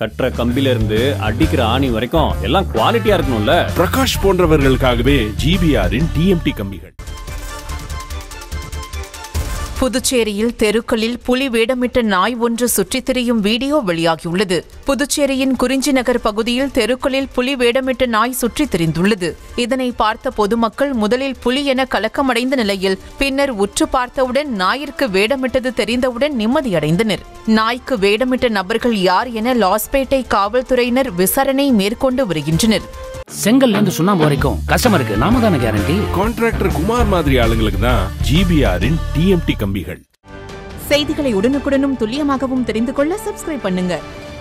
கட்டுற கம்பில இருந்து அடிக்கிற ஆணி வரைக்கும் எல்லாம் குவாலிட்டியா இருக்கணும்ல பிரகாஷ் போன்றவர்களுக்காகவே ஜிபிஆரின் டிஎம்டி கம்பிகள் புதுச்சேரியில் தெருக்களில் புலி வேடமிட்ட நாய் ஒன்று சுற்றித் திரியும் வீடியோ வெளியாகியுள்ளது புதுச்சேரியின் குறிஞ்சி நகர் பகுதியில் தெருக்களில் புலி வேடமிட்ட நாய் சுற்றித் திரிந்துள்ளது இதனை பார்த்த பொதுமக்கள் முதலில் புலி என கலக்கமடைந்த நிலையில் பின்னர் உற்று பார்த்தவுடன் நாயிற்கு வேடமிட்டது தெரிந்தவுடன் நிம்மதியடைந்தனர் நாய்க்கு வேடமிட்ட நபர்கள் யார் என லாஸ்பேட்டை காவல்துறையினர் விசாரணை மேற்கொண்டு வருகின்றனர் செங்கல்ல இருந்து சுண்ணாம்பு வரைக்கும் கஸ்டமருக்கு நாம தானே கேரண்டி கான்ட்ராக்டர் குமார் மாதிரி ஆளுங்களுக்கு தான் ஜிபிஆரின் டிஎம்டி கம்பிகள் செய்திகளை உடனுக்குடனும் துல்லியமாகவும் தெரிந்து கொள்ள சப்ஸ்கிரைப் பண்ணுங்க